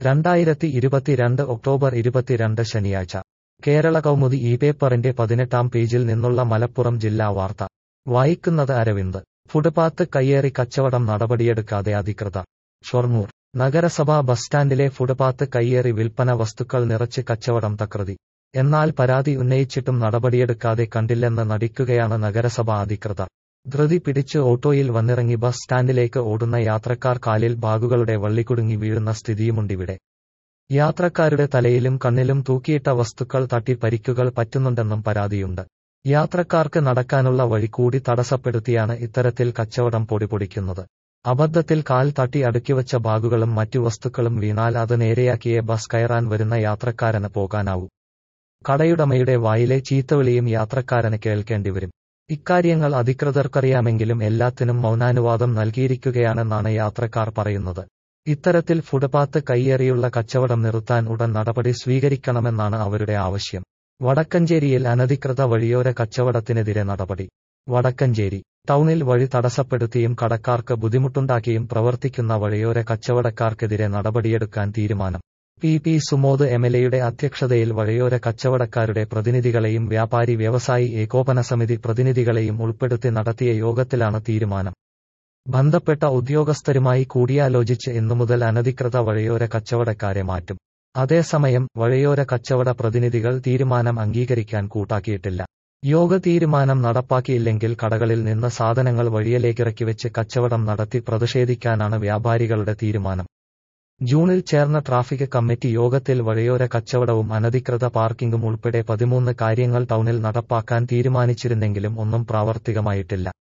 രണ്ടായിരത്തി ഇരുപത്തിരണ്ട് ഒക്ടോബർ ഇരുപത്തിരണ്ട് ശനിയാഴ്ച കേരള കൗമുദി ഈ പേപ്പറിന്റെ പതിനെട്ടാം പേജിൽ നിന്നുള്ള മലപ്പുറം ജില്ലാ വാർത്ത വായിക്കുന്നത് അരവിന്ദ് ഫുട്പാത്ത് കയ്യേറി കച്ചവടം നടപടിയെടുക്കാതെ അധികൃതർ ഷൊർണൂർ നഗരസഭാ ബസ് സ്റ്റാൻഡിലെ ഫുട്പാത്ത് കയ്യേറി വിൽപ്പന വസ്തുക്കൾ നിറച്ച് കച്ചവടം തകൃതി എന്നാൽ പരാതി ഉന്നയിച്ചിട്ടും നടപടിയെടുക്കാതെ കണ്ടില്ലെന്ന് നടിക്കുകയാണ് നഗരസഭാ അധികൃതർ ധൃതി പിടിച്ച് ഓട്ടോയിൽ വന്നിറങ്ങി ബസ് സ്റ്റാൻഡിലേക്ക് ഓടുന്ന യാത്രക്കാർ കാലിൽ ബാഗുകളുടെ വള്ളിക്കുടുങ്ങി വീഴുന്ന സ്ഥിതിയുമുണ്ടിവിടെ യാത്രക്കാരുടെ തലയിലും കണ്ണിലും തൂക്കിയിട്ട വസ്തുക്കൾ തട്ടി പരിക്കുകൾ പറ്റുന്നുണ്ടെന്നും പരാതിയുണ്ട് യാത്രക്കാർക്ക് നടക്കാനുള്ള വഴി കൂടി തടസ്സപ്പെടുത്തിയാണ് ഇത്തരത്തിൽ കച്ചവടം പൊടിപൊടിക്കുന്നത് അബദ്ധത്തിൽ കാൽ തട്ടി അടുക്കിവച്ച ബാഗുകളും മറ്റു വസ്തുക്കളും വീണാൽ അത് നേരെയാക്കിയേ ബസ് കയറാൻ വരുന്ന യാത്രക്കാരന് പോകാനാവൂ കടയുടമയുടെ വായിലെ ചീത്തവിളിയും യാത്രക്കാരന് കേൾക്കേണ്ടിവരും ഇക്കാര്യങ്ങൾ അധികൃതർക്കറിയാമെങ്കിലും എല്ലാത്തിനും മൗനാനുവാദം നൽകിയിരിക്കുകയാണെന്നാണ് യാത്രക്കാർ പറയുന്നത് ഇത്തരത്തിൽ ഫുട്പാത്ത് കയ്യേറിയുള്ള കച്ചവടം നിർത്താൻ ഉടൻ നടപടി സ്വീകരിക്കണമെന്നാണ് അവരുടെ ആവശ്യം വടക്കഞ്ചേരിയിൽ അനധികൃത വഴിയോര കച്ചവടത്തിനെതിരെ നടപടി വടക്കഞ്ചേരി ടൗണിൽ വഴി തടസ്സപ്പെടുത്തിയും കടക്കാർക്ക് ബുദ്ധിമുട്ടുണ്ടാക്കിയും പ്രവർത്തിക്കുന്ന വഴിയോര കച്ചവടക്കാർക്കെതിരെ നടപടിയെടുക്കാൻ തീരുമാനം പി പി സുമോദ് എംഎൽഎയുടെ അധ്യക്ഷതയിൽ വഴിയോര കച്ചവടക്കാരുടെ പ്രതിനിധികളെയും വ്യാപാരി വ്യവസായി ഏകോപന സമിതി പ്രതിനിധികളെയും ഉൾപ്പെടുത്തി നടത്തിയ യോഗത്തിലാണ് തീരുമാനം ബന്ധപ്പെട്ട ഉദ്യോഗസ്ഥരുമായി കൂടിയാലോചിച്ച് ഇന്നുമുതൽ അനധികൃത വഴിയോര കച്ചവടക്കാരെ മാറ്റും അതേസമയം വഴിയോര കച്ചവട പ്രതിനിധികൾ തീരുമാനം അംഗീകരിക്കാൻ കൂട്ടാക്കിയിട്ടില്ല യോഗ തീരുമാനം നടപ്പാക്കിയില്ലെങ്കിൽ കടകളിൽ നിന്ന് സാധനങ്ങൾ വഴിയിലേക്കിറക്കി വെച്ച് കച്ചവടം നടത്തി പ്രതിഷേധിക്കാനാണ് വ്യാപാരികളുടെ തീരുമാനം ജൂണിൽ ചേർന്ന ട്രാഫിക് കമ്മിറ്റി യോഗത്തിൽ വഴിയോര കച്ചവടവും അനധികൃത പാർക്കിംഗും ഉൾപ്പെടെ പതിമൂന്ന് കാര്യങ്ങൾ ടൗണിൽ നടപ്പാക്കാൻ തീരുമാനിച്ചിരുന്നെങ്കിലും ഒന്നും പ്രാവർത്തികമായിട്ടില്ല